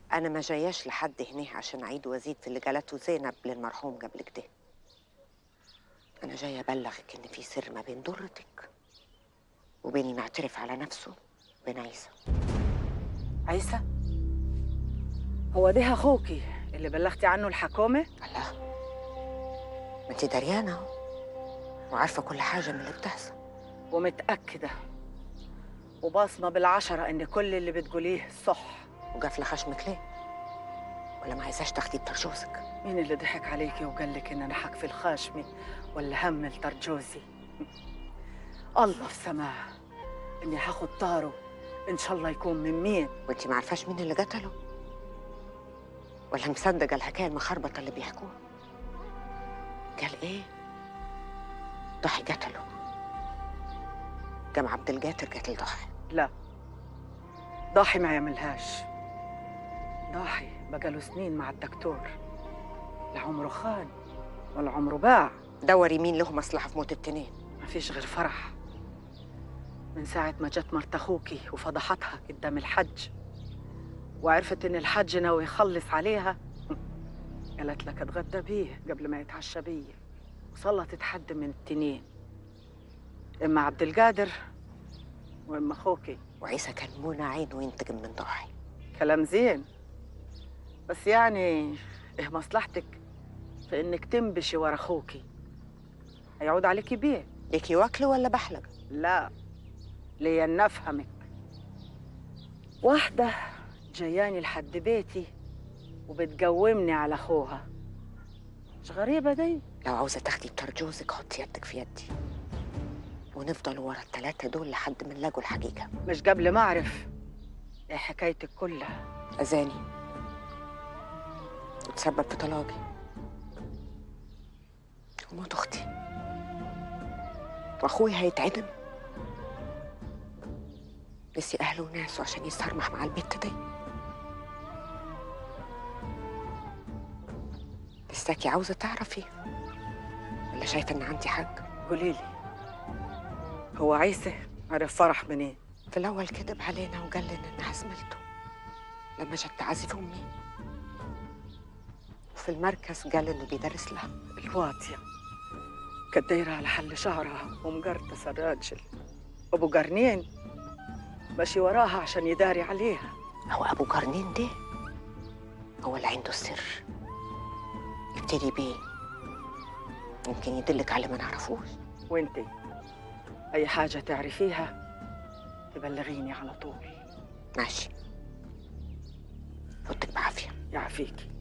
أنا ما جاياش لحد هنا عشان أعيد وأزيد في اللي جالته زينب للمرحوم قبل كده أنا جاية أبلغك إن في سر ما بين درتك وبين المعترف على نفسه وبين عيسى عيسى هو ده اخوكي اللي بلغتي عنه الحكومه الله ما انت دريانة أهو وعارفة كل حاجة من اللي بتحصل ومتاكده وباصمه بالعشره ان كل اللي بتقوليه صح وقافلة خشمك ليه؟ ولا ما عايزاش تاخدي بترجوزك؟ مين اللي ضحك عليكي وقال لك ان انا حكفي الخاشمي ولا هم الترجوزي الله في سماه اني هاخد طاره ان شاء الله يكون من مين وانت ما عارفاش مين اللي قتله؟ ولا مصدقة الحكاية المخربطة اللي بيحكوها؟ قال ايه؟ ضحي قتله قام عبد القادر قتل ضحي لا ضاحي ما يعملهاش ضاحي بقاله سنين مع الدكتور لا عمره خان ولا عمره باع دوري مين له مصلحة في موت التنين ما فيش غير فرح من ساعة ما جت مرت أخوكي وفضحتها قدام الحج وعرفت إن الحج ناوي يخلص عليها قالت لك اتغدى بيه قبل ما يتعشى بيه وصلت حد من التنين إما عبد القادر وإما أخوكي وعيسى كان منى عينه ينتقم من ضحي كلام زين بس يعني إيه مصلحتك في إنك تنبشي ورا أخوكي هيعود عليكي بيه ليكي واكله ولا بحلق لا ليا إن افهمك واحدة جاياني لحد بيتي وبتقومني على اخوها مش غريبة دي لو عاوزة تاخدي بترجوزك حطي يدك في يدي ونفضل ورا التلاتة دول لحد ما نلاقوا الحقيقة مش قبل ما اعرف ايه حكايتك كلها أذاني وتسبب في طلاقي وموت أختي وأخوي هيتعدم نسي أهله وناسه عشان يسترمح مع البت دي لساكي عاوزة تعرفي ولا شايفة إن عندي حق قولي لي هو عيسى عرف فرح منين في الأول كذب علينا وقال لنا إنها زميلته لما جت تعزف أمي وفي المركز قال إنه بيدرس لها الواطية كانت دايرة على حل شعرها ومقرطس الراجل أبو قرنين ماشي وراها عشان يداري عليها هو أبو قرنين ده هو اللي عنده السر ابتدي بيه يمكن يدلك على ما نعرفوش وانتي أي حاجة تعرفيها تبلغيني على طول ماشي فوتك بعافية يعافيكي